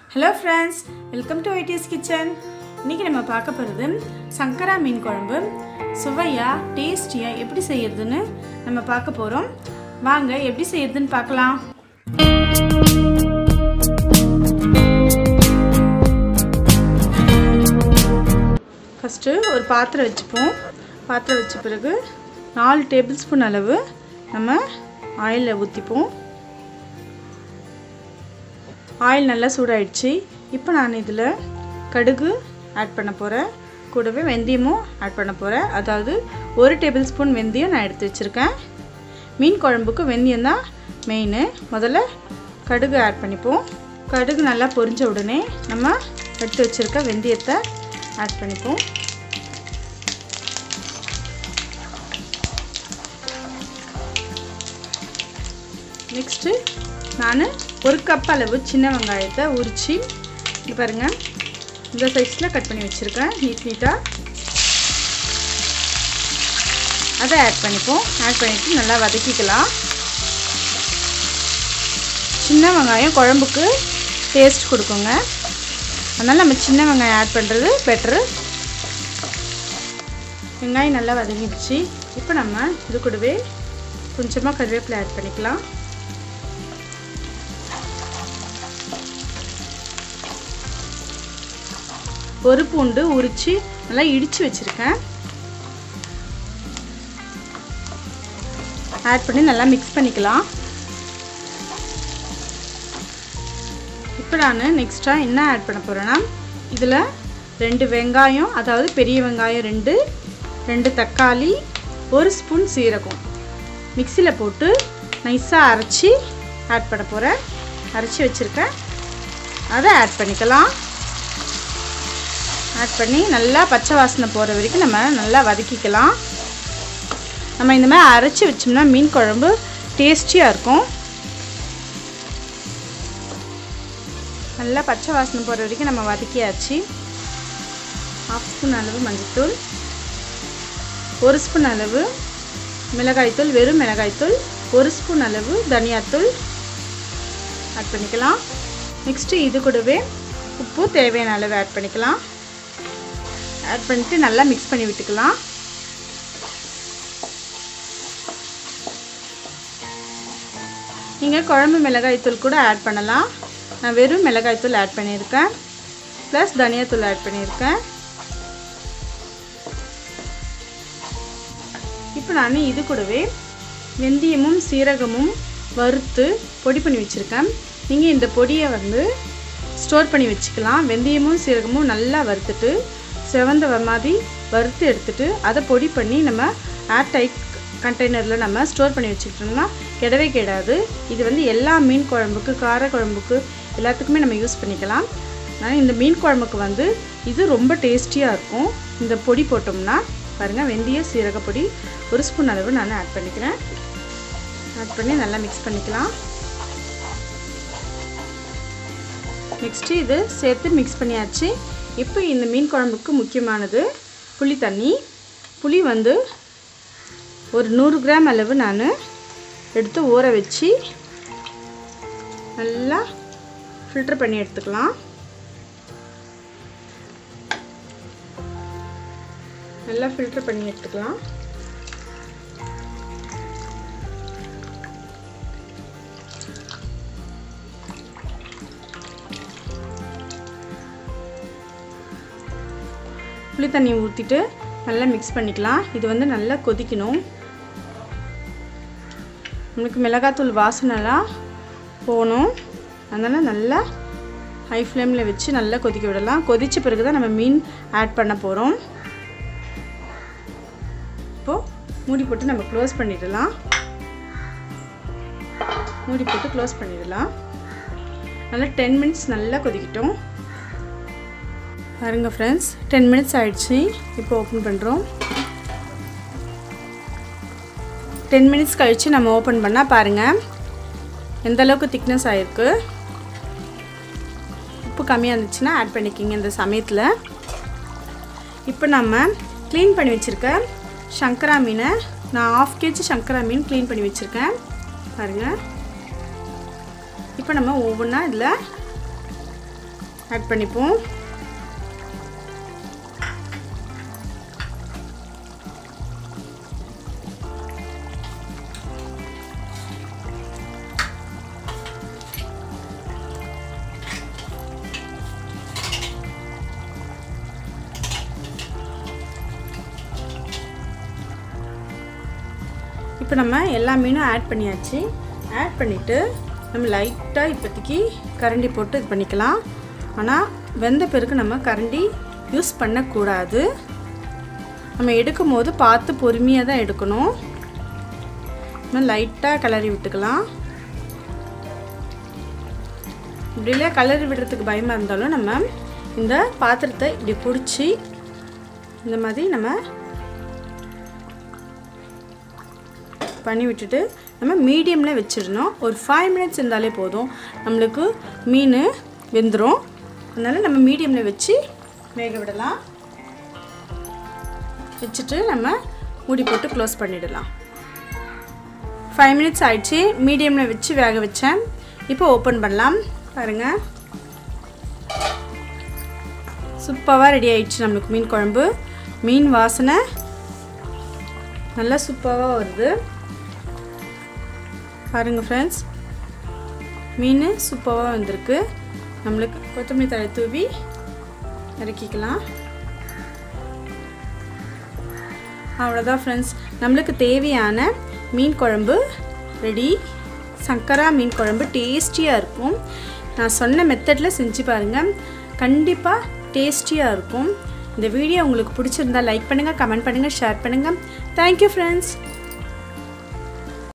hello friends welcome to IDS kitchen இன்றைக்கி நம்ம பார்க்க போகிறது சங்கரா மீன் குழம்பு சுவையாக டேஸ்டியாக எப்படி செய்யறதுன்னு நம்ம பார்க்க போகிறோம் வாங்க எப்படி செய்யறதுன்னு பார்க்கலாம் ஃபஸ்ட்டு ஒரு பாத்திரம் வச்சுப்போம் பாத்திரம் வச்ச பிறகு நாலு டேபிள் ஸ்பூன் அளவு நம்ம ஆயிலில் ஊற்றிப்போம் ஆயில் நல்லா சூடாயிடுச்சு இப்போ நான் இதில் கடுகு ஆட் பண்ண போகிறேன் கூடவே வெந்தயமும் ஆட் பண்ண போகிறேன் அதாவது ஒரு டேபிள் ஸ்பூன் வெந்தயம் நான் எடுத்து வச்சுருக்கேன் மீன் குழம்புக்கு வெந்தயம் தான் மெயின் முதல்ல கடுகு ஆட் பண்ணிப்போம் கடுகு நல்லா பொரிஞ்ச உடனே நம்ம எடுத்து வச்சுருக்க வெந்தயத்தை ஆட் பண்ணிப்போம் நெக்ஸ்ட்டு நான் ஒரு கப் அளவு சின்ன வெங்காயத்தை உரித்து இது பாருங்கள் இந்த சைஸில் கட் பண்ணி வச்சுருக்கேன் நீட் நீட்டாக அதை ஆட் பண்ணிப்போம் ஆட் பண்ணிவிட்டு நல்லா வதக்கிக்கலாம் சின்ன வெங்காயம் குழம்புக்கு டேஸ்ட் கொடுக்குங்க அதனால் நம்ம சின்ன வெங்காயம் ஆட் பண்ணுறது பெட்ரு வெங்காயம் நல்லா வதங்கிடுச்சு இப்போ நம்ம இது கூடவே கொஞ்சமாக கருவேப்பிலை ஆட் பண்ணிக்கலாம் ஒரு பூண்டு உரித்து நல்லா இடித்து வச்சுருக்கேன் ஆட் பண்ணி நல்லா மிக்ஸ் பண்ணிக்கலாம் இப்போ நான் நெக்ஸ்ட்டாக என்ன ஆட் பண்ண போகிறேன்னா இதில் ரெண்டு வெங்காயம் அதாவது பெரிய வெங்காயம் ரெண்டு ரெண்டு தக்காளி ஒரு ஸ்பூன் சீரகம் மிக்சியில் போட்டு நைஸாக அரைச்சி ஆட் பண்ண போகிறேன் அரைச்சி வச்சுருக்கேன் அதை ஆட் பண்ணிக்கலாம் ஆட் பண்ணி நல்லா பச்சை வாசனை போகிற வரைக்கும் நம்ம நல்லா வதக்கிக்கலாம் நம்ம இந்த மாதிரி அரைச்சி வச்சோம்னா மீன் குழம்பு டேஸ்டியாக இருக்கும் நல்லா பச்சை வாசனை போகிற வரைக்கும் நம்ம வதக்கியாச்சு ஹாஃப் ஸ்பூன் அளவு மஞ்சள்தூள் ஒரு ஸ்பூன் அளவு மிளகாய்த்தூள் வெறும் மிளகாய்த்தூள் ஒரு ஸ்பூன் அளவு தனியாத்தூள் ஆட் பண்ணிக்கலாம் நெக்ஸ்ட்டு இது கூடவே உப்பு தேவையான அளவு ஆட் பண்ணிக்கலாம் ஆட் பண்ணிட்டு நல்லா மிக்ஸ் பண்ணி விட்டுக்கலாம் நீங்கள் குழம்பு மிளகாய்த்தூள் கூட ஆட் பண்ணலாம் நான் வெறும் மிளகாய்த்தூள் ஆட் பண்ணியிருக்கேன் ப்ளஸ் தனியாத்தூள் ஆட் பண்ணியிருக்கேன் இப்போ நான் இது கூடவே வெந்தயமும் சீரகமும் வறுத்து பொடி பண்ணி வச்சுருக்கேன் நீங்கள் இந்த பொடியை வந்து ஸ்டோர் பண்ணி வச்சுக்கலாம் வெந்தயமும் சீரகமும் நல்லா வறுத்துட்டு செவந்த மாதிரி வறுத்து எடுத்துட்டு அதை பொடி பண்ணி நம்ம ஏர் டைட் கண்டெய்னரில் நம்ம ஸ்டோர் பண்ணி வச்சுக்கிட்டோம்னா கெடவே கெடாது இது வந்து எல்லா மீன் குழம்புக்கு கார குழம்புக்கு எல்லாத்துக்குமே நம்ம யூஸ் பண்ணிக்கலாம் ஆனால் இந்த மீன் குழம்புக்கு வந்து இது ரொம்ப டேஸ்டியாக இருக்கும் இந்த பொடி போட்டோம்னா பாருங்கள் வெந்தய சீரக பொடி ஒரு ஸ்பூன் அளவு நான் ஆட் பண்ணிக்கிறேன் ஆட் பண்ணி நல்லா மிக்ஸ் பண்ணிக்கலாம் நெக்ஸ்ட்டு இது சேர்த்து மிக்ஸ் பண்ணியாச்சு இப்போ இந்த மீன் குழம்புக்கு முக்கியமானது புளி தண்ணி புளி வந்து ஒரு நூறு கிராம் அளவு நான் எடுத்து ஊற வச்சு நல்லா ஃபில்டர் பண்ணி எடுத்துக்கலாம் நல்லா ஃபில்டர் பண்ணி எடுத்துக்கலாம் புளி தண்ணி ஊற்றிட்டு நல்லா மிக்ஸ் பண்ணிக்கலாம் இது வந்து நல்லா கொதிக்கணும் நம்மளுக்கு மிளகாத்தூள் வாசனைலாம் போகணும் அதனால் நல்லா ஹை ஃப்ளேமில் வச்சு நல்லா கொதிக்க விடலாம் கொதித்த பிறகு தான் நம்ம மீன் ஆட் பண்ண போகிறோம் இப்போது மூடி போட்டு நம்ம க்ளோஸ் பண்ணிடலாம் மூடி போட்டு க்ளோஸ் பண்ணிடலாம் நல்லா டென் மினிட்ஸ் நல்லா கொதிக்கட்டும் பாருங்கள் ஃப்ரெண்ட்ஸ் டென் மினிட்ஸ் ஆயிடுச்சு இப்போ ஓப்பன் பண்ணுறோம் டென் மினிட்ஸ் கழித்து நம்ம ஓப்பன் பண்ணால் பாருங்கள் எந்த அளவுக்கு திக்னஸ் ஆகிருக்கு உப்பு கம்மியாக இருந்துச்சுன்னா ஆட் பண்ணிக்கிங்க இந்த சமயத்தில் இப்போ நம்ம க்ளீன் பண்ணி வச்சுருக்க சங்கரா மீனை நான் ஆஃப் கேஜி சங்கரா மீன் க்ளீன் பண்ணி வச்சுருக்கேன் பாருங்கள் இப்போ நம்ம ஒவ்வொன்றா இதில் ஆட் பண்ணிப்போம் இப்போ நம்ம எல்லா மீனும் ஆட் பண்ணியாச்சு ஆட் பண்ணிவிட்டு நம்ம லைட்டாக இப்போதைக்கு கரண்டி போட்டு இது பண்ணிக்கலாம் ஆனால் வெந்த பிறகு நம்ம கரண்டி யூஸ் பண்ணக்கூடாது நம்ம எடுக்கும் போது பார்த்து பொறுமையாக தான் எடுக்கணும் நம்ம லைட்டாக கிளறி விட்டுக்கலாம் இப்படிலே கலரி விடுறதுக்கு பயமாக இருந்தாலும் நம்ம இந்த பாத்திரத்தை இப்படி பிடிச்சி இந்த மாதிரி நம்ம பண்ணி விட்டுட்டு நம்ம மீடியமில் வச்சிடணும் ஒரு ஃபைவ் மினிட்ஸ் இருந்தாலே போதும் நம்மளுக்கு மீன் வெந்துடும் அதனால் நம்ம மீடியமில் வச்சு வேக விடலாம் வச்சுட்டு நம்ம மூடி போட்டு க்ளோஸ் பண்ணிடலாம் ஃபைவ் மினிட்ஸ் ஆயிடுச்சு மீடியமில் வச்சு வேக வச்சேன் இப்போ ஓப்பன் பண்ணலாம் பாருங்கள் சூப்பராக ரெடி ஆயிடுச்சு நம்மளுக்கு மீன் குழம்பு மீன் வாசனை நல்லா சூப்பராக வருது பாருங்கள் ஃப்ரெண்ட்ஸ் மீன் சூப்பராக வந்திருக்கு நம்மளுக்கு கொத்தமல்லி தழை தூவி இறக்கிக்கலாம் அவ்வளோதான் ஃப்ரெண்ட்ஸ் நம்மளுக்கு தேவையான மீன் குழம்பு ரெடி சங்கரா மீன் குழம்பு டேஸ்டியாக இருக்கும் நான் சொன்ன மெத்தடில் செஞ்சு பாருங்கள் கண்டிப்பாக டேஸ்டியாக இருக்கும் இந்த வீடியோ உங்களுக்கு பிடிச்சிருந்தா லைக் பண்ணுங்கள் கமெண்ட் பண்ணுங்கள் ஷேர் பண்ணுங்கள் தேங்க்யூ ஃப்ரெண்ட்ஸ்